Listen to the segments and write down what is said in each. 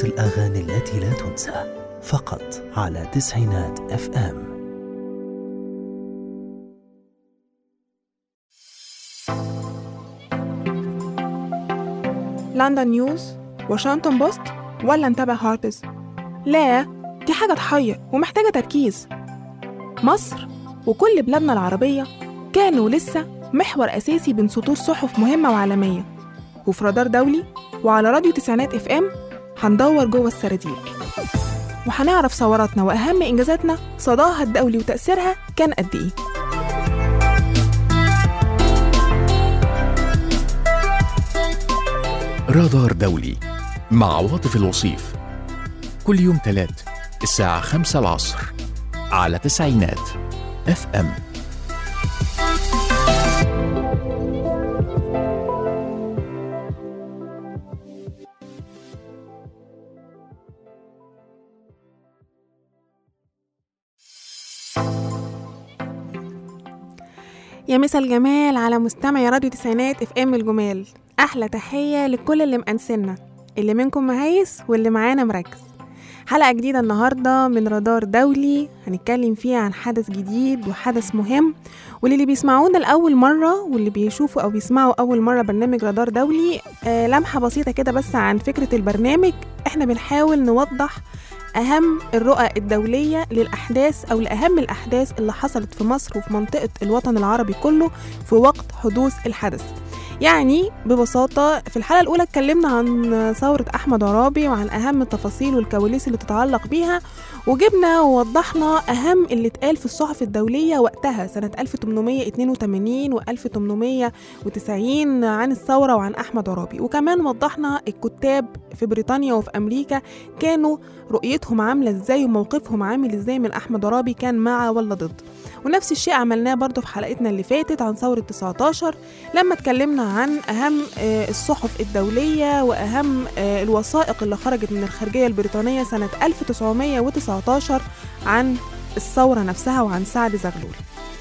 الأغاني التي لا تنسى فقط على تسعينات اف ام لندن نيوز واشنطن بوست ولا نتابع هاربز لا دي حاجة تحير ومحتاجة تركيز مصر وكل بلادنا العربية كانوا لسه محور أساسي بين سطور صحف مهمة وعالمية وفي رادار دولي وعلى راديو تسعينات اف ام هندور جوه السراديب وهنعرف ثوراتنا وأهم إنجازاتنا صداها الدولي وتأثيرها كان قد إيه رادار دولي مع عواطف الوصيف كل يوم تلات الساعة خمسة العصر على تسعينات اف ام يا مسا الجمال على مستمعي راديو تسعينات اف ام الجمال احلى تحيه لكل اللي مأنسنا اللي منكم مهيس واللي معانا مركز حلقه جديده النهارده من رادار دولي هنتكلم فيها عن حدث جديد وحدث مهم واللي بيسمعونا لاول مره واللي بيشوفوا او بيسمعوا اول مره برنامج رادار دولي آه لمحه بسيطه كده بس عن فكره البرنامج احنا بنحاول نوضح أهم الرؤى الدولية للأحداث أو لأهم الأحداث اللي حصلت في مصر وفي منطقة الوطن العربي كله في وقت حدوث الحدث يعني ببساطة في الحلقة الأولى اتكلمنا عن ثورة أحمد عرابي وعن أهم التفاصيل والكواليس اللي تتعلق بيها وجبنا ووضحنا أهم اللي اتقال في الصحف الدولية وقتها سنة 1882 و 1890 عن الثورة وعن أحمد عرابي وكمان وضحنا الكتاب في بريطانيا وفي أمريكا كانوا رؤيتهم عاملة ازاي وموقفهم عامل ازاي من أحمد عرابي كان مع ولا ضد ونفس الشيء عملناه برضو في حلقتنا اللي فاتت عن ثورة 19 لما اتكلمنا عن أهم آه، الصحف الدولية وأهم آه، الوثائق اللي خرجت من الخارجية البريطانية سنة 1919 عن الثورة نفسها وعن سعد زغلول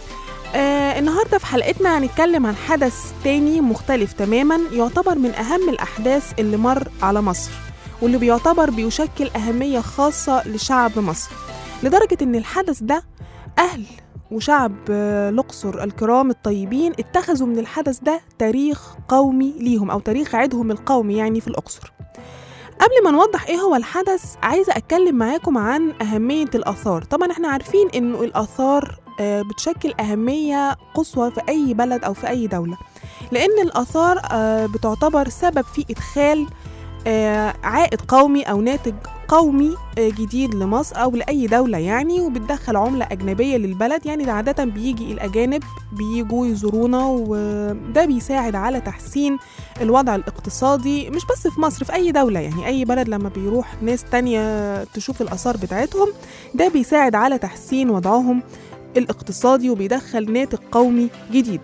آه النهاردة في حلقتنا هنتكلم عن حدث تاني مختلف تماما يعتبر من أهم الأحداث اللي مر على مصر واللي بيعتبر بيشكل أهمية خاصة لشعب مصر لدرجة إن الحدث ده أهل وشعب آه، الأقصر الكرام الطيبين اتخذوا من الحدث ده تاريخ قومي ليهم أو تاريخ عيدهم القومي يعني في الأقصر قبل ما نوضح ايه هو الحدث عايزة اتكلم معاكم عن أهمية الآثار طبعا احنا عارفين انه الآثار آه، بتشكل أهمية قصوى في أي بلد أو في أي دولة لأن الآثار آه، بتعتبر سبب في إدخال آه، عائد قومي أو ناتج قومي آه، جديد لمصر أو لأي دولة يعني وبتدخل عملة أجنبية للبلد يعني ده عادة بيجي الأجانب بيجوا يزورونا وده بيساعد على تحسين الوضع الاقتصادي مش بس في مصر في أي دولة يعني أي بلد لما بيروح ناس تانية تشوف الآثار بتاعتهم ده بيساعد على تحسين وضعهم الاقتصادي وبيدخل ناتج قومي جديد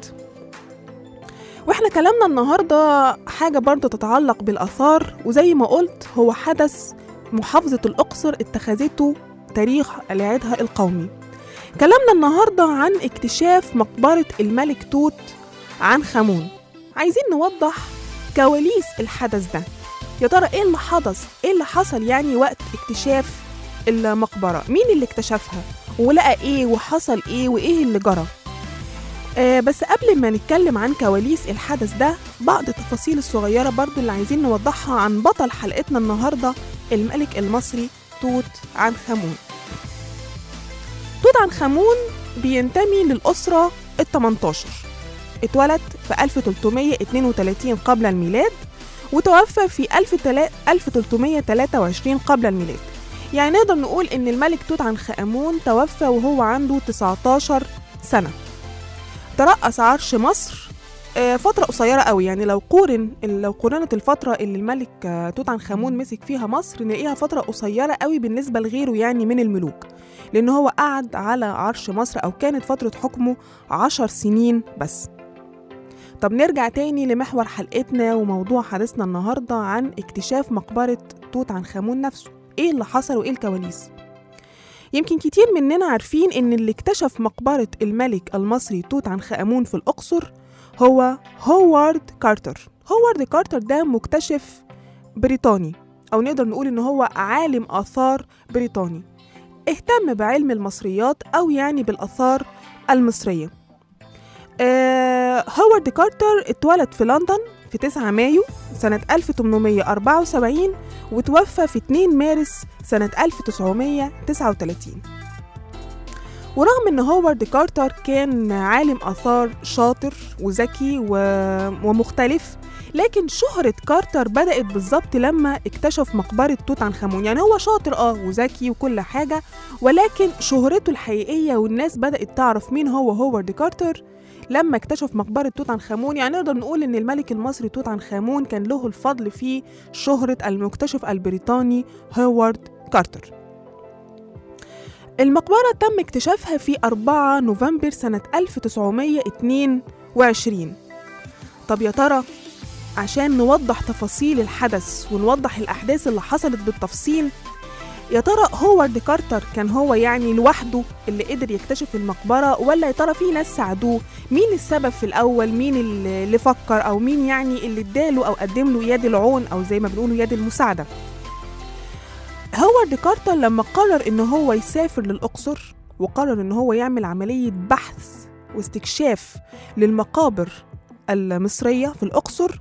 واحنا كلامنا النهارده حاجه برضه تتعلق بالاثار وزي ما قلت هو حدث محافظه الاقصر اتخذته تاريخ لعيدها القومي كلامنا النهارده عن اكتشاف مقبره الملك توت عنخ امون عايزين نوضح كواليس الحدث ده يا ترى ايه اللي حدث ايه اللي حصل يعني وقت اكتشاف المقبره مين اللي اكتشفها ولقى ايه وحصل ايه وايه اللي جرى آه بس قبل ما نتكلم عن كواليس الحدث ده بعض التفاصيل الصغيرة برضو اللي عايزين نوضحها عن بطل حلقتنا النهاردة الملك المصري توت عنخ آمون توت عنخ آمون بينتمي للأسرة ال 18 اتولد في 1332 قبل الميلاد وتوفى في 1323 قبل الميلاد يعني نقدر نقول إن الملك توت عنخ آمون توفى وهو عنده 19 سنة ترأس عرش مصر آه، فترة قصيرة قوي يعني لو قورن لو قورنت الفترة اللي الملك آه، توت عنخ آمون مسك فيها مصر نلاقيها فترة قصيرة قوي بالنسبة لغيره يعني من الملوك لأن هو قعد على عرش مصر أو كانت فترة حكمه عشر سنين بس طب نرجع تاني لمحور حلقتنا وموضوع حديثنا النهاردة عن اكتشاف مقبرة توت عنخ آمون نفسه ايه اللي حصل وايه الكواليس يمكن كتير مننا عارفين إن اللي اكتشف مقبرة الملك المصري توت عنخ آمون في الأقصر هو هوارد كارتر هوارد كارتر ده مكتشف بريطاني أو نقدر نقول إن هو عالم آثار بريطاني اهتم بعلم المصريات أو يعني بالآثار المصرية آه هوارد كارتر اتولد في لندن في 9 مايو سنة 1874 وتوفى في 2 مارس سنة 1939 ورغم ان هوارد كارتر كان عالم آثار شاطر وذكي و... ومختلف لكن شهرة كارتر بدأت بالظبط لما اكتشف مقبرة توت عنخ آمون يعني هو شاطر اه وذكي وكل حاجة ولكن شهرته الحقيقية والناس بدأت تعرف مين هو هوارد كارتر لما اكتشف مقبرة توت عنخ آمون يعني نقدر نقول إن الملك المصري توت عنخ آمون كان له الفضل في شهرة المكتشف البريطاني هوارد كارتر المقبرة تم اكتشافها في 4 نوفمبر سنة 1922 طب يا ترى عشان نوضح تفاصيل الحدث ونوضح الأحداث اللي حصلت بالتفصيل يا ترى هوارد كارتر كان هو يعني لوحده اللي قدر يكتشف المقبرة ولا يا ترى في ناس ساعدوه مين السبب في الأول مين اللي فكر أو مين يعني اللي اداله أو قدم له يد العون أو زي ما بنقولوا يد المساعدة هوارد كارتر لما قرر إن هو يسافر للأقصر وقرر إن هو يعمل عملية بحث واستكشاف للمقابر المصرية في الأقصر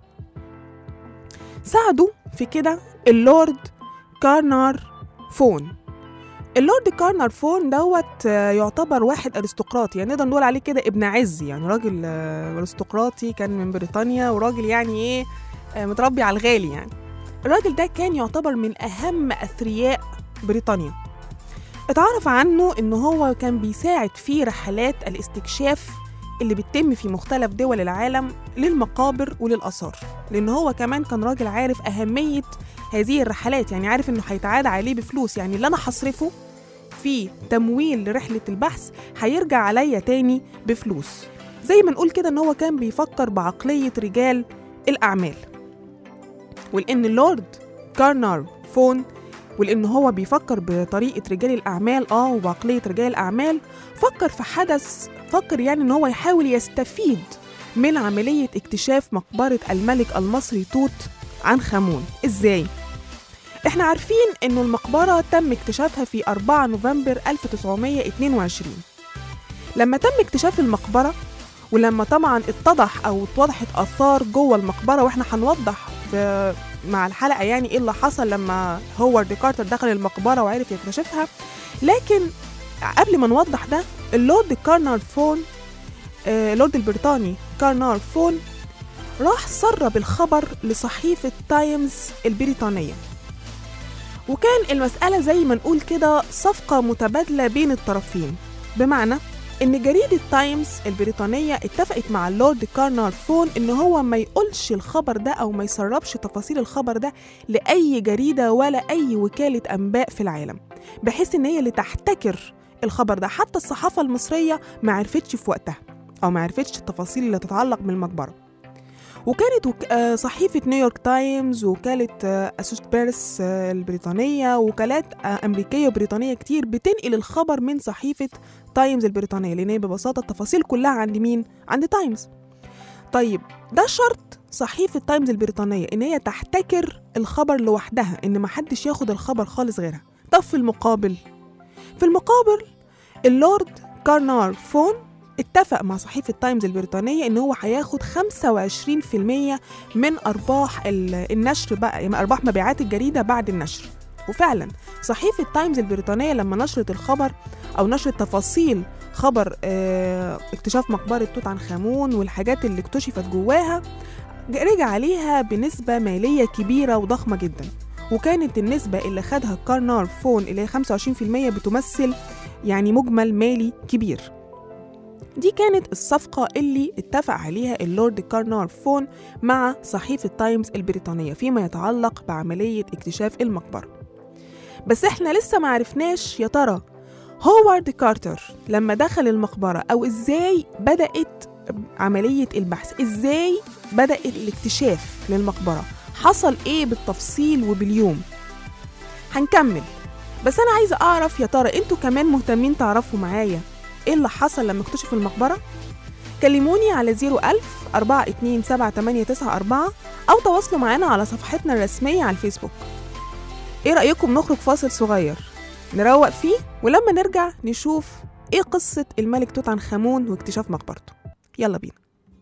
ساعده في كده اللورد كارنار فون اللورد كارنر فون دوت يعتبر واحد ارستقراطي يعني نقدر نقول عليه كده ابن عز يعني راجل ارستقراطي كان من بريطانيا وراجل يعني ايه متربي على الغالي يعني الراجل ده كان يعتبر من اهم اثرياء بريطانيا اتعرف عنه ان هو كان بيساعد في رحلات الاستكشاف اللي بتتم في مختلف دول العالم للمقابر وللآثار لأن هو كمان كان راجل عارف أهمية هذه الرحلات يعني عارف إنه هيتعاد عليه بفلوس يعني اللي أنا هصرفه في تمويل لرحلة البحث هيرجع عليا تاني بفلوس زي ما نقول كده إن هو كان بيفكر بعقلية رجال الأعمال ولأن اللورد كارنار فون ولأن هو بيفكر بطريقة رجال الأعمال آه وبعقلية رجال الأعمال فكر في حدث فكر يعني إن هو يحاول يستفيد من عملية اكتشاف مقبرة الملك المصري توت عنخ آمون إزاي؟ إحنا عارفين إنه المقبرة تم اكتشافها في 4 نوفمبر 1922 لما تم اكتشاف المقبرة ولما طبعا اتضح أو اتوضحت آثار جوه المقبرة وإحنا هنوضح في مع الحلقة يعني إيه اللي حصل لما هوارد كارتر دخل المقبرة وعرف يكتشفها لكن قبل ما نوضح ده اللورد كارنار فون آه اللورد البريطاني كارنار فون راح سرب الخبر لصحيفة تايمز البريطانية وكان المسألة زي ما نقول كده صفقة متبادلة بين الطرفين بمعنى إن جريدة تايمز البريطانية اتفقت مع اللورد كارنار فون إن هو ما يقولش الخبر ده أو ما يسربش تفاصيل الخبر ده لأي جريدة ولا أي وكالة أنباء في العالم بحيث إن هي اللي تحتكر الخبر ده حتى الصحافة المصرية ما عرفتش في وقتها أو ما عرفتش التفاصيل اللي تتعلق بالمقبرة وكانت وك... آه صحيفة نيويورك تايمز وكالة آه أسوست بيرس آه البريطانية وكالات أمريكية وبريطانية كتير بتنقل الخبر من صحيفة تايمز البريطانية لأن هي ببساطة التفاصيل كلها عند مين؟ عند تايمز طيب ده شرط صحيفة تايمز البريطانية إن هي تحتكر الخبر لوحدها إن محدش ياخد الخبر خالص غيرها طب في المقابل في المقابل اللورد كارنار فون اتفق مع صحيفة تايمز البريطانية إن هو هياخد 25% من أرباح النشر بقى يعني أرباح مبيعات الجريدة بعد النشر وفعلا صحيفة تايمز البريطانية لما نشرت الخبر أو نشرت تفاصيل خبر اه اكتشاف مقبرة توت عنخ آمون والحاجات اللي اكتشفت جواها رجع عليها بنسبة مالية كبيرة وضخمة جدا وكانت النسبة اللي خدها كارنار فون اللي هي 25% بتمثل يعني مجمل مالي كبير دي كانت الصفقة اللي اتفق عليها اللورد كارنار فون مع صحيفة تايمز البريطانية فيما يتعلق بعملية اكتشاف المقبرة بس احنا لسه معرفناش يا ترى هوارد كارتر لما دخل المقبرة أو إزاي بدأت عملية البحث إزاي بدأ الاكتشاف للمقبرة حصل إيه بالتفصيل وباليوم هنكمل بس أنا عايزة أعرف يا ترى أنتوا كمان مهتمين تعرفوا معايا إيه اللي حصل لما اكتشفوا المقبرة؟ كلموني على 01000 427 أو تواصلوا معانا على صفحتنا الرسمية على الفيسبوك ايه رأيكم نخرج فاصل صغير نروق فيه ولما نرجع نشوف ايه قصة الملك توت عنخ آمون واكتشاف مقبرته يلا بينا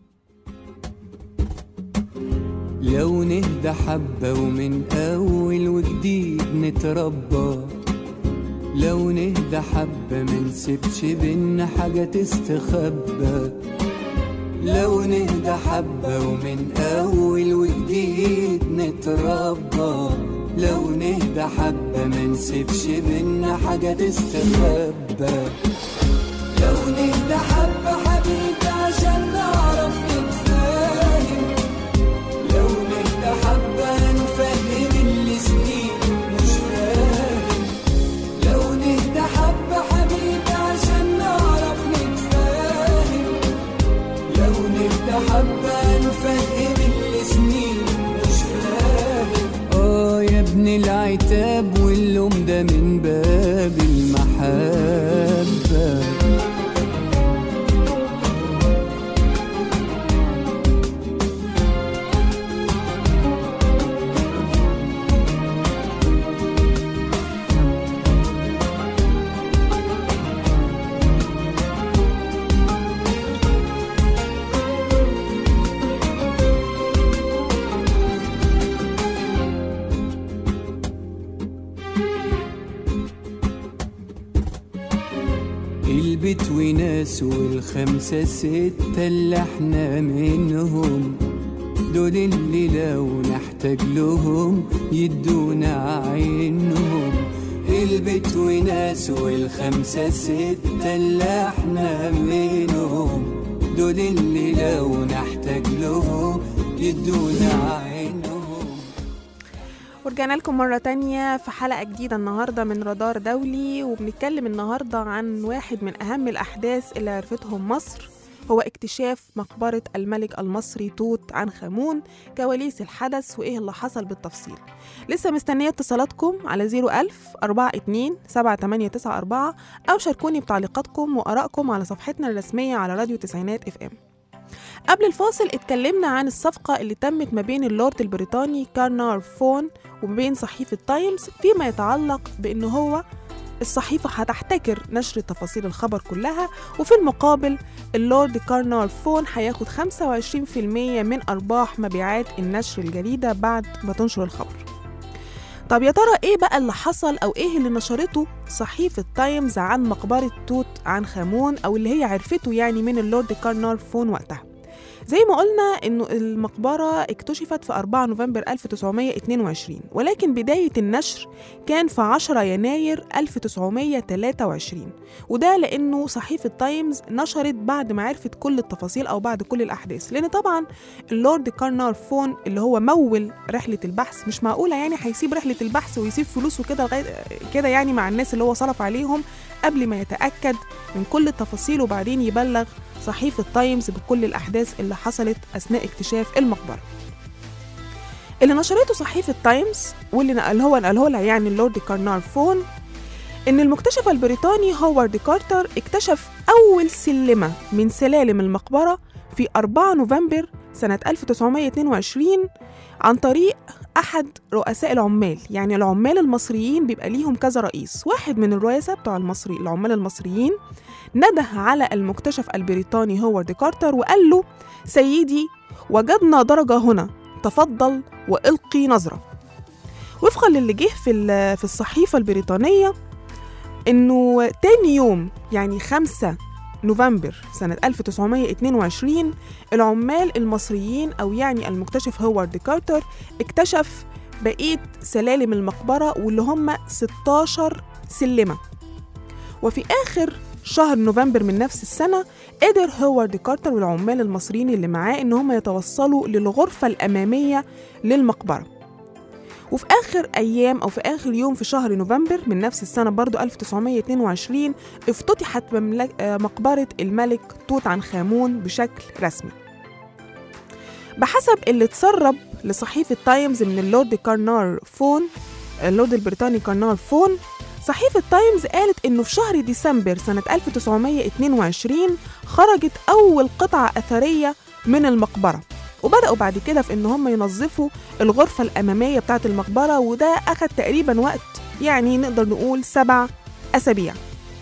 لو نهدى حبة ومن أول وجديد نتربى لو نهدى حبة منسيبش بينا حاجة تستخبى لو نهدى حبة ومن أول وجديد نتربى لو نهدى حبة منسيبش بينا حاجة تستخبى لو نهدى حبة حبيبي عشان نعرف نتفاهم لو نهدى حبة نفهم اللي سنين مش فاهم لو نهدى حبة حبيبي عشان نعرف نتفاهم لو نهدى حبة نفهم اللي سنين مش فاهم اه يا ابن العتاب واللوم ده من باب المحبه البيت وناس والخمسة ستة اللي احنا منهم دول اللي لو نحتاج لهم يدونا عينهم البيت وناس والخمسة ستة اللي احنا منهم دول اللي لو نحتاج لهم يدونا عينهم ورجعنا لكم مرة تانية في حلقة جديدة النهاردة من رادار دولي وبنتكلم النهاردة عن واحد من أهم الأحداث اللي عرفتهم مصر هو اكتشاف مقبرة الملك المصري توت عنخ آمون كواليس الحدث وإيه اللي حصل بالتفصيل لسه مستنية اتصالاتكم على 01000 42 7894 أو شاركوني بتعليقاتكم وآرائكم على صفحتنا الرسمية على راديو تسعينات اف ام قبل الفاصل اتكلمنا عن الصفقة اللي تمت ما بين اللورد البريطاني كارنار فون وما بين صحيفة تايمز فيما يتعلق بأن هو الصحيفة هتحتكر نشر تفاصيل الخبر كلها وفي المقابل اللورد كارنار فون هياخد 25% من أرباح مبيعات النشر الجريدة بعد ما تنشر الخبر طب يا ترى ايه بقى اللي حصل او ايه اللي نشرته صحيفة تايمز عن مقبرة توت عنخ آمون او اللي هي عرفته يعني من اللورد كارنار فون وقتها زي ما قلنا انه المقبرة اكتشفت في 4 نوفمبر 1922 ولكن بداية النشر كان في 10 يناير 1923 وده لانه صحيفة تايمز نشرت بعد ما عرفت كل التفاصيل او بعد كل الاحداث لان طبعا اللورد كارنار فون اللي هو مول رحلة البحث مش معقولة يعني هيسيب رحلة البحث ويسيب فلوسه كده لغاية كده يعني مع الناس اللي هو صرف عليهم قبل ما يتأكد من كل التفاصيل وبعدين يبلغ صحيفة تايمز بكل الأحداث اللي حصلت أثناء اكتشاف المقبرة اللي نشرته صحيفة تايمز واللي نقله هو نقله لها يعني اللورد كارنار فون إن المكتشف البريطاني هوارد كارتر اكتشف أول سلمة من سلالم المقبرة في 4 نوفمبر سنة 1922 عن طريق أحد رؤساء العمال يعني العمال المصريين بيبقى ليهم كذا رئيس واحد من الرؤساء بتوع المصري العمال المصريين نده على المكتشف البريطاني هوارد كارتر وقال له سيدي وجدنا درجة هنا تفضل وإلقي نظرة وفقا للي جه في ال- في الصحيفة البريطانية إنه تاني يوم يعني 5 نوفمبر سنة 1922 العمال المصريين أو يعني المكتشف هوارد كارتر اكتشف بقية سلالم المقبرة واللي هم 16 سلمة وفي آخر شهر نوفمبر من نفس السنة قدر هوارد كارتر والعمال المصريين اللي معاه إن هم يتوصلوا للغرفة الأمامية للمقبرة وفي آخر أيام أو في آخر يوم في شهر نوفمبر من نفس السنة برضو 1922 افتتحت مملك- آه، مقبرة الملك توت عنخ آمون بشكل رسمي بحسب اللي اتسرب لصحيفة تايمز من اللورد كارنار فون اللورد البريطاني كارنار فون صحيفة تايمز قالت إنه في شهر ديسمبر سنة 1922 خرجت أول قطعة أثرية من المقبرة وبدأوا بعد كده في إن هم ينظفوا الغرفة الأمامية بتاعة المقبرة وده أخد تقريبا وقت يعني نقدر نقول سبع أسابيع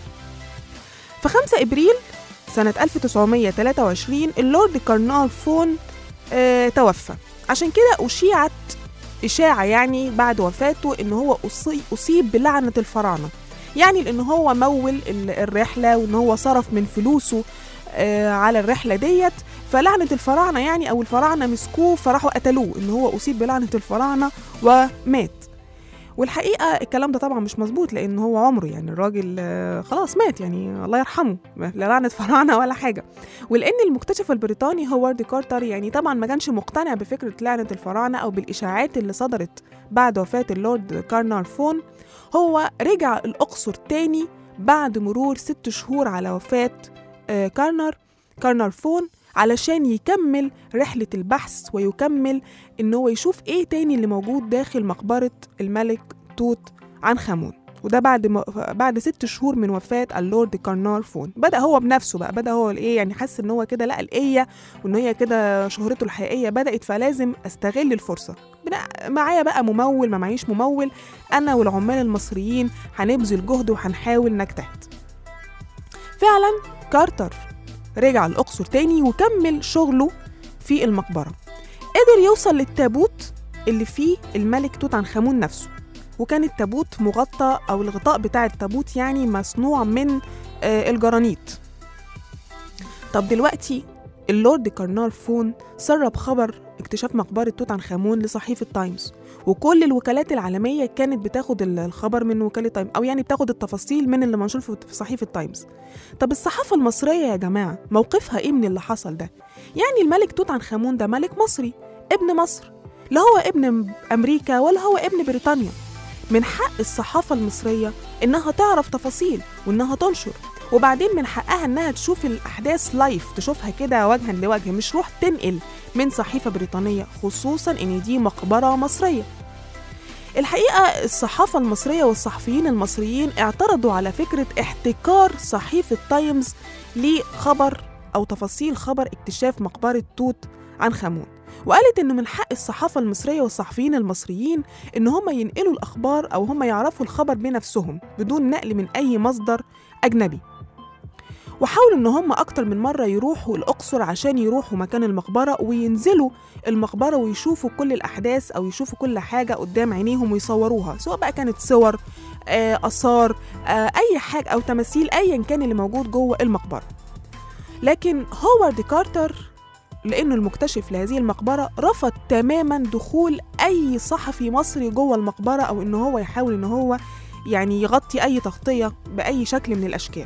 في 5 إبريل سنة 1923 اللورد كارنال فون آه توفى عشان كده أشيعت إشاعة يعني بعد وفاته إن هو أصي- أصيب بلعنة الفراعنة يعني لأن هو مول ال- الرحلة وإن هو صرف من فلوسه آه على الرحلة ديت فلعنة الفراعنة يعني أو الفراعنة مسكوه فراحوا قتلوه إن هو أصيب بلعنة الفراعنة ومات والحقيقة الكلام ده طبعا مش مظبوط لأن هو عمره يعني الراجل آه، خلاص مات يعني الله يرحمه لا لعنة فراعنة ولا حاجة ولأن المكتشف البريطاني هوارد كارتر يعني طبعا ما كانش مقتنع بفكرة لعنة الفراعنة أو بالإشاعات اللي صدرت بعد وفاة اللورد كارنار فون هو رجع الأقصر تاني بعد مرور ست شهور على وفاة آه، كارنر كارنر فون علشان يكمل رحلة البحث ويكمل إن هو يشوف إيه تاني اللي موجود داخل مقبرة الملك توت عنخ آمون وده بعد ما بعد ست شهور من وفاة اللورد كارنار فون بدأ هو بنفسه بقى بدأ هو الإيه يعني حس إن هو كده لقى الإيه وإن هي كده شهرته الحقيقية بدأت فلازم أستغل الفرصة بنا- معايا بقى ممول ما معيش ممول أنا والعمال المصريين هنبذل جهد وهنحاول نجتهد فعلا كارتر رجع الأقصر تاني وكمل شغله في المقبرة قدر يوصل للتابوت اللي فيه الملك توت عنخ آمون نفسه وكان التابوت مغطى أو الغطاء بتاع التابوت يعني مصنوع من آه، الجرانيت طب دلوقتي اللورد كارنار فون سرب خبر اكتشاف مقبرة توت عنخ آمون لصحيفة تايمز وكل الوكالات العالمية كانت بتاخد ال- الخبر من وكالة تايمز أو يعني بتاخد التفاصيل من اللي منشور في في صحيفة تايمز طب الصحافة المصرية يا جماعة موقفها إيه من اللي حصل ده؟ يعني الملك توت عنخ آمون ده ملك مصري ابن مصر لا هو ابن أمريكا ولا هو ابن بريطانيا من حق الصحافة المصرية إنها تعرف تفاصيل وإنها تنشر وبعدين من حقها إنها تشوف الأحداث لايف تشوفها كده وجها لوجه مش روح تنقل من صحيفة بريطانية خصوصا إن دي مقبرة مصرية الحقيقة الصحافة المصرية والصحفيين المصريين اعترضوا على فكرة احتكار صحيفة تايمز لخبر أو تفاصيل خبر اكتشاف مقبرة توت عنخ آمون وقالت إنه من حق الصحافة المصرية والصحفيين المصريين إن هم ينقلوا الأخبار أو هم يعرفوا الخبر بنفسهم بدون نقل من أي مصدر أجنبي وحاولوا إن هم أكتر من مرة يروحوا الأقصر عشان يروحوا مكان المقبرة وينزلوا المقبرة ويشوفوا كل الأحداث أو يشوفوا كل حاجة قدام عينيهم ويصوروها سواء بقى كانت صور آه، آثار آه، أي حاجة أو تماثيل أيا كان اللي موجود جوه المقبرة لكن هوارد كارتر لأنه المكتشف لهذه المقبرة رفض تماما دخول أي صحفي مصري جوه المقبرة أو إن هو يحاول إن هو يعني يغطي أي تغطية بأي شكل من الأشكال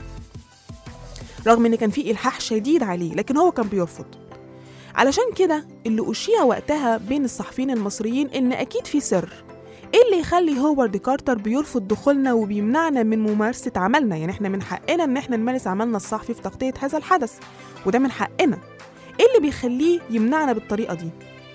رغم إن كان في إلحاح شديد عليه لكن هو كان بيرفض علشان كده اللي أشيع وقتها بين الصحفيين المصريين إن أكيد في سر إيه اللي يخلي هوارد كارتر بيرفض دخولنا وبيمنعنا من ممارسة عملنا يعني إحنا من حقنا إن إحنا نمارس عملنا الصحفي في تغطية هذا الحدث وده من حقنا ايه اللي بيخليه يمنعنا بالطريقه دي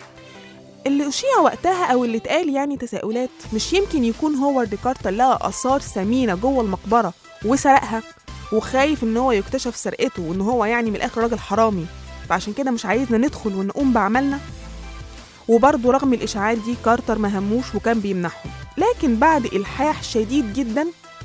اللي أشيع وقتها أو اللي اتقال يعني تساؤلات مش يمكن يكون هوارد كارتر لقى آثار ثمينة جوه المقبرة وسرقها وخايف إن هو يكتشف سرقته وإن هو يعني من الآخر راجل حرامي فعشان كده مش عايزنا ندخل ونقوم بعملنا وبرضه رغم الإشاعات دي كارتر ما هموش وكان بيمنعهم لكن بعد إلحاح شديد جدا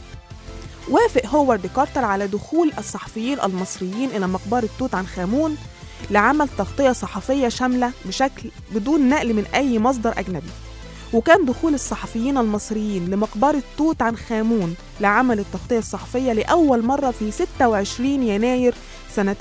وافق هوارد كارتر على دخول الصحفيين المصريين إلى مقبرة توت عنخ آمون لعمل تغطية صحفية شاملة بشكل بدون نقل من أي مصدر أجنبي وكان دخول الصحفيين المصريين لمقبرة توت عنخ آمون لعمل التغطية الصحفية لأول مرة في 26 يناير سنة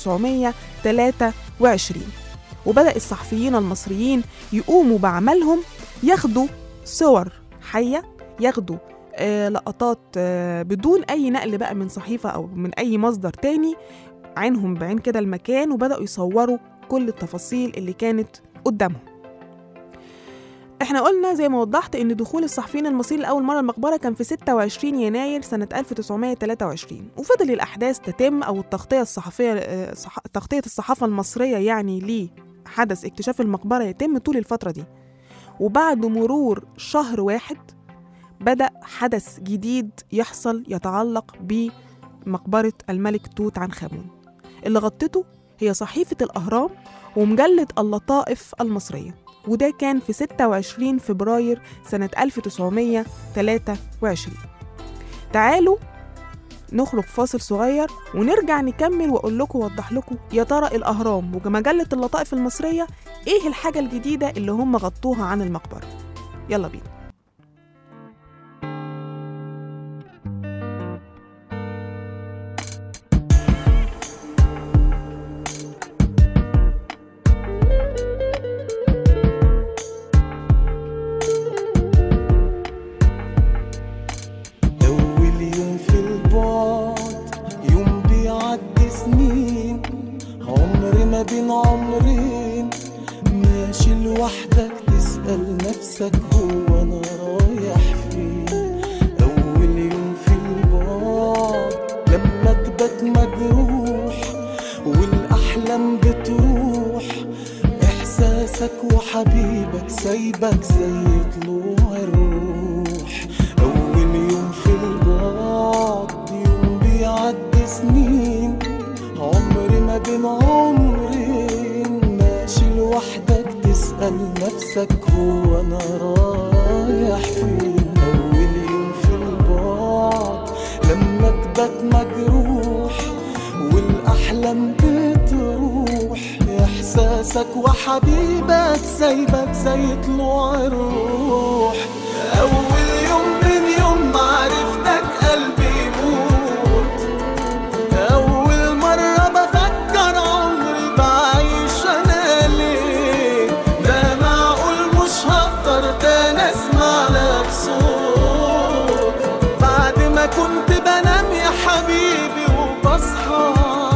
1923 وبدأ الصحفيين المصريين يقوموا بعملهم ياخدوا صور حية ياخدوا آه لقطات آه بدون أي نقل بقى من صحيفة أو من أي مصدر تاني عينهم بعين كده المكان وبدأوا يصوروا كل التفاصيل اللي كانت قدامهم احنا قلنا زي ما وضحت ان دخول الصحفيين المصريين لاول مره المقبره كان في 26 يناير سنه 1923 وفضل الاحداث تتم او التغطيه الصحفيه آه، صح... تغطيه الصحافه المصريه يعني لحدث اكتشاف المقبره يتم طول الفتره دي وبعد مرور شهر واحد بدأ حدث جديد يحصل يتعلق بمقبرة الملك توت عنخ آمون اللي غطته هي صحيفة الأهرام ومجلة اللطائف المصرية وده كان في 26 فبراير سنة 1923 تعالوا نخرج فاصل صغير ونرجع نكمل واقول لكم واوضح لكم يا ترى الاهرام ومجله اللطائف المصريه ايه الحاجه الجديده اللي هم غطوها عن المقبره يلا بينا أول يوم في البعد يوم بيعدي سنين عمر ما بين عمرين ماشي لوحدك تسأل نفسك هو أنا رايح فين أول يوم في البعد لما تبات مجروح والأحلام بتروح إحساسك وحبيبك سايبك زي طلوع الروح أول يوم في البعد يوم بيعدي سنين عمر ما بين عمرين ماشي لوحدك تسأل نفسك هو أنا رايح فين أول يوم في البعد لما تبات مجروح والأحلام بتروح إحساسك وحبيبك سايبك زي طلوع الروح أول يوم من يوم ما عرفتك قلبي يموت أول مرة بفكر عمري بعيش أنا ليه ده معقول مش هقدر تاني أسمع لك صوت بعد ما كنت بنام يا حبيبي وبصحى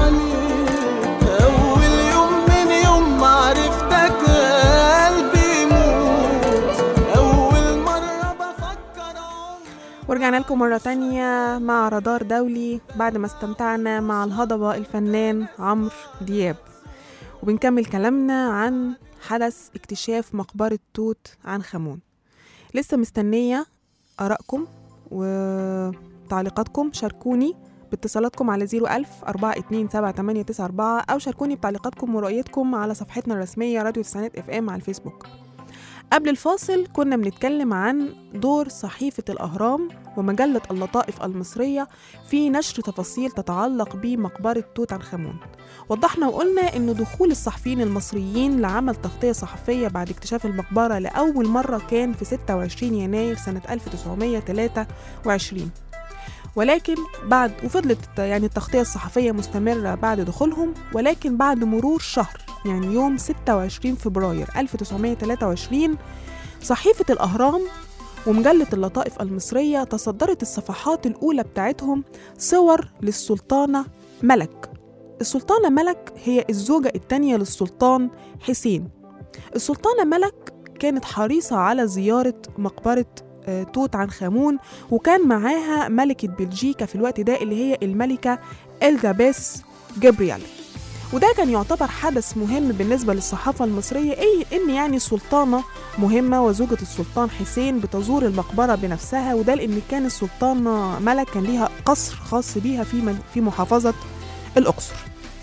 عليك أول يوم من يوم ما عرفتك قلبي يموت أول مرة بفكر عمري ورجعنا لكم مرة تانية مع رادار دولي بعد ما استمتعنا مع الهضبة الفنان عمرو دياب وبنكمل كلامنا عن حدث اكتشاف مقبرة توت عنخ آمون لسه مستنية آرائكم وتعليقاتكم شاركوني باتصالاتكم على 01000 427 أو شاركوني بتعليقاتكم ورؤيتكم على صفحتنا الرسمية راديو تسعينات اف ام على الفيسبوك قبل الفاصل كنا بنتكلم عن دور صحيفة الأهرام ومجلة اللطائف المصرية في نشر تفاصيل تتعلق بمقبرة توت عنخ آمون وضحنا وقلنا إن دخول الصحفيين المصريين لعمل تغطية صحفية بعد اكتشاف المقبرة لأول مرة كان في 26 يناير سنة 1923 ولكن بعد وفضلت يعني التغطية الصحفية مستمرة بعد دخولهم ولكن بعد مرور شهر يعني يوم 26 فبراير 1923 صحيفة الأهرام ومجلة اللطائف المصرية تصدرت الصفحات الأولى بتاعتهم صور للسلطانة ملك السلطانة ملك هي الزوجة التانية للسلطان حسين السلطانة ملك كانت حريصة على زيارة مقبرة آه، توت عنخ آمون وكان معاها ملكة بلجيكا في الوقت ده اللي هي الملكة إلزابيث جبريال وده كان يعتبر حدث مهم بالنسبة للصحافة المصرية أي إن يعني السلطانة مهمة وزوجة السلطان حسين بتزور المقبرة بنفسها وده لأن كان السلطانة ملك كان ليها قصر خاص بيها في من- في محافظة الأقصر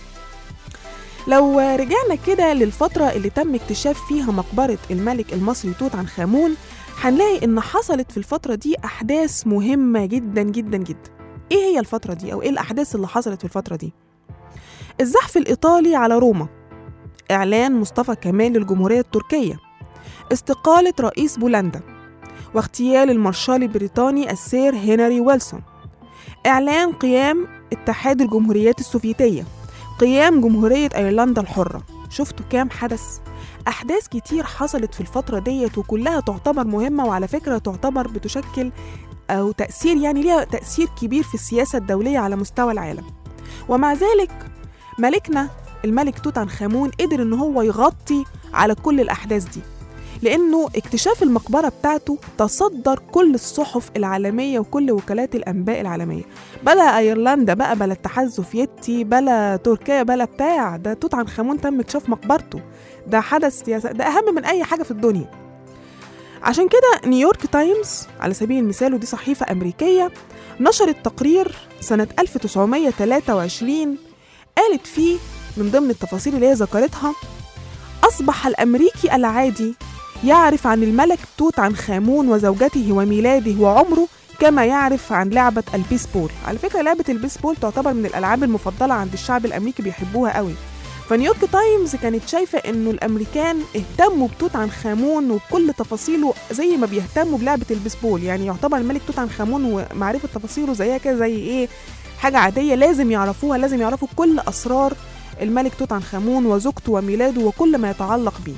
لو رجعنا كده للفترة اللي تم اكتشاف فيها مقبرة الملك المصري توت عنخ آمون هنلاقي إن حصلت في الفترة دي أحداث مهمة جدا جدا جدا إيه هي الفترة دي أو إيه الأحداث اللي حصلت في الفترة دي؟ الزحف الإيطالي على روما إعلان مصطفى كمال للجمهورية التركية استقالة رئيس بولندا واغتيال المارشال البريطاني السير هنري ويلسون إعلان قيام اتحاد الجمهوريات السوفيتية قيام جمهورية أيرلندا الحرة شفتوا كام حدث؟ أحداث كتير حصلت في الفترة ديت وكلها تعتبر مهمة وعلى فكرة تعتبر بتشكل أو تأثير يعني ليها تأثير كبير في السياسة الدولية على مستوى العالم ومع ذلك ملكنا الملك توت عنخ آمون قدر إن هو يغطي على كل الأحداث دي لأنه اكتشاف المقبرة بتاعته تصدر كل الصحف العالمية وكل وكالات الأنباء العالمية بلا أيرلندا بقى بلا الاتحاد السوفيتي بلا تركيا بلا بتاع ده توت عنخ آمون تم اكتشاف مقبرته ده حدث سياسة ده أهم من أي حاجة في الدنيا عشان كده نيويورك تايمز على سبيل المثال ودي صحيفة أمريكية نشرت تقرير سنة 1923 قالت فيه من ضمن التفاصيل اللي هي ذكرتها أصبح الأمريكي العادي يعرف عن الملك توت عنخ آمون وزوجته وميلاده وعمره كما يعرف عن لعبة البيسبول على فكرة لعبة البيسبول تعتبر من الألعاب المفضلة عند الشعب الأمريكي بيحبوها قوي فنيويورك تايمز كانت شايفة إنه الأمريكان اهتموا بتوت عنخ آمون وبكل تفاصيله زي ما بيهتموا بلعبة البيسبول يعني يعتبر الملك توت عنخ آمون ومعرفة تفاصيله زيها كده زي إيه حاجة عادية لازم يعرفوها لازم يعرفوا كل أسرار الملك توت عنخ آمون وزوجته وميلاده وكل ما يتعلق بيه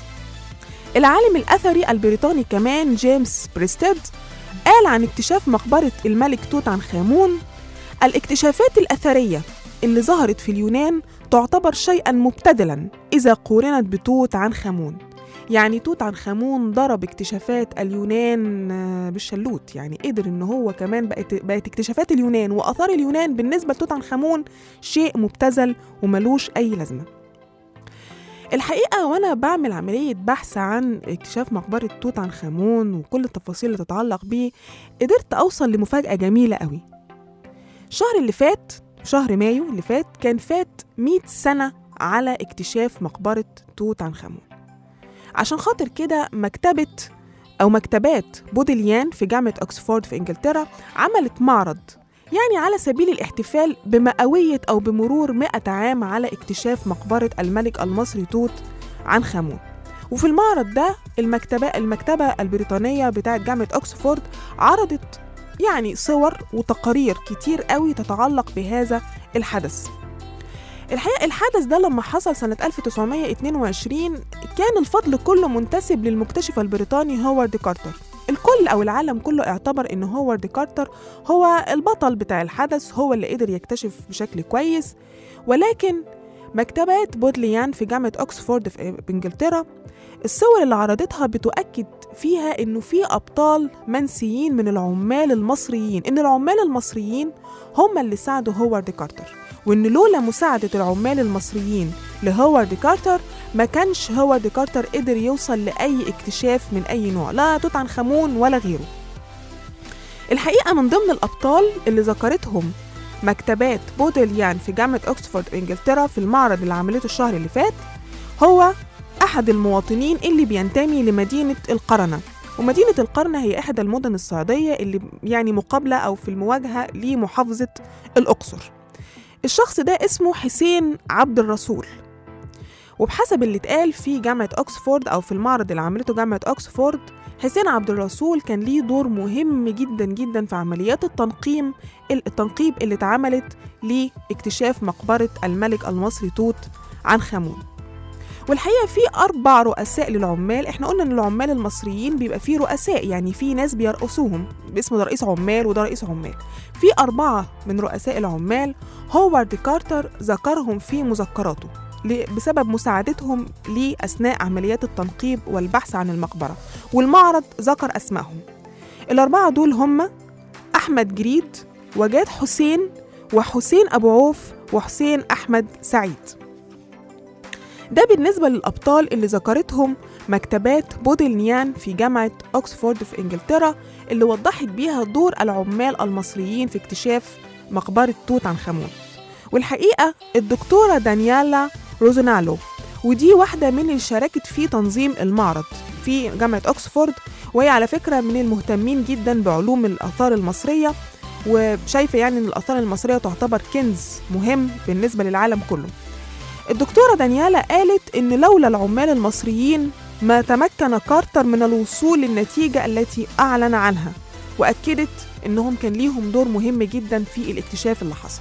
العالم الأثري البريطاني كمان جيمس بريستيد قال عن اكتشاف مقبرة الملك توت عنخ آمون الاكتشافات الأثرية اللي ظهرت في اليونان تعتبر شيئا مبتدلا إذا قورنت بتوت عنخ آمون يعني توت عنخ آمون ضرب اكتشافات اليونان آه، بالشلوت يعني قدر ان هو كمان بقت بقت اكتشافات اليونان واثار اليونان بالنسبه لتوت عنخ آمون شيء مبتذل وملوش اي لازمه الحقيقة وأنا بعمل عملية بحث عن اكتشاف مقبرة توت عنخ آمون وكل التفاصيل اللي تتعلق بيه قدرت أوصل لمفاجأة جميلة قوي الشهر اللي فات شهر مايو اللي فات كان فات 100 سنة على اكتشاف مقبرة توت عنخ آمون عشان خاطر كده مكتبة أو مكتبات بودليان في جامعة أكسفورد في إنجلترا عملت معرض يعني على سبيل الاحتفال بمئوية أو بمرور 100 عام على اكتشاف مقبرة الملك المصري توت عنخ آمون وفي المعرض ده المكتبة المكتبة البريطانية بتاعة جامعة أكسفورد عرضت يعني صور وتقارير كتير قوي تتعلق بهذا الحدث الحقيقة الحدث ده لما حصل سنة 1922 كان الفضل كله منتسب للمكتشف البريطاني هوارد كارتر الكل أو العالم كله اعتبر إن هوارد كارتر هو البطل بتاع الحدث هو اللي قدر يكتشف بشكل كويس ولكن مكتبات بودليان في جامعة أكسفورد في إنجلترا الصور اللي عرضتها بتؤكد فيها إنه في أبطال منسيين من العمال المصريين إن العمال المصريين هم اللي ساعدوا هوارد كارتر وإن لولا مساعدة العمال المصريين لهوارد كارتر ما كانش هوارد كارتر قدر يوصل لأي اكتشاف من أي نوع لا توت عنخ آمون ولا غيره الحقيقة من ضمن الأبطال اللي ذكرتهم مكتبات بودليان في جامعة أكسفورد إنجلترا في المعرض اللي عملته الشهر اللي فات هو أحد المواطنين اللي بينتمي لمدينة القرنة ومدينة القرنة هي إحدى المدن الصعيدية اللي يعني مقابلة أو في المواجهة لمحافظة الأقصر الشخص ده اسمه حسين عبد الرسول وبحسب اللي اتقال في جامعة أكسفورد أو في المعرض اللي عملته جامعة أكسفورد حسين عبد الرسول كان ليه دور مهم جدا جدا في عمليات التنقيم التنقيب اللي اتعملت لاكتشاف مقبرة الملك المصري توت عنخ آمون والحقيقة في أربع رؤساء للعمال إحنا قلنا إن العمال المصريين بيبقى فيه رؤساء يعني في ناس بيرقصوهم باسم ده رئيس عمال وده رئيس عمال في أربعة من رؤساء العمال هوارد كارتر ذكرهم في مذكراته ل- بسبب مساعدتهم ليه أثناء عمليات التنقيب والبحث عن المقبرة والمعرض ذكر أسمائهم الأربعة دول هم أحمد جريد وجاد حسين وحسين أبو عوف وحسين أحمد سعيد ده بالنسبة للأبطال اللي ذكرتهم مكتبات بودلنيان في جامعة أكسفورد في إنجلترا اللي وضحت بيها دور العمال المصريين في اكتشاف مقبرة توت عنخ آمون والحقيقة الدكتورة دانيالا روزونالو ودي واحدة من اللي شاركت في تنظيم المعرض في جامعة أكسفورد وهي على فكرة من المهتمين جدا بعلوم الآثار المصرية وشايفة يعني إن الآثار المصرية تعتبر كنز مهم بالنسبة للعالم كله الدكتورة دانيالا قالت إن لولا العمال المصريين ما تمكن كارتر من الوصول للنتيجة التي أعلن عنها وأكدت إنهم كان ليهم دور مهم جدا في الاكتشاف اللي حصل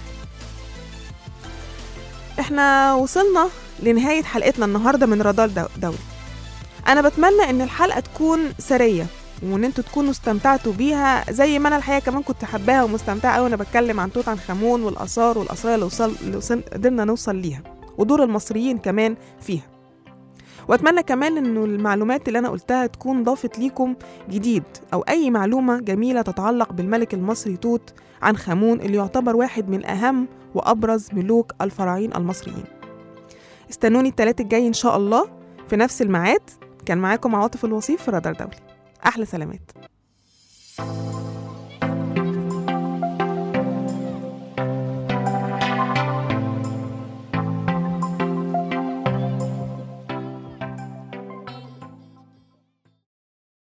إحنا وصلنا لنهاية حلقتنا النهاردة من رادار دو- دولي أنا بتمنى إن الحلقة تكون سرية وإن انتوا تكونوا استمتعتوا بيها زي ما أنا الحقيقة كمان كنت حباها ومستمتعة أوي وأنا بتكلم عن توت عنخ آمون والآثار والأسرار اللي, وصل... اللي وصل... قدرنا نوصل ليها ودور المصريين كمان فيها واتمنى كمان انه المعلومات اللي انا قلتها تكون ضافت ليكم جديد او اي معلومه جميله تتعلق بالملك المصري توت عنخ آمون اللي يعتبر واحد من اهم وابرز ملوك الفراعين المصريين استنوني التلات الجاي ان شاء الله في نفس الميعاد كان معاكم عواطف الوصيف في رادار دولي احلى سلامات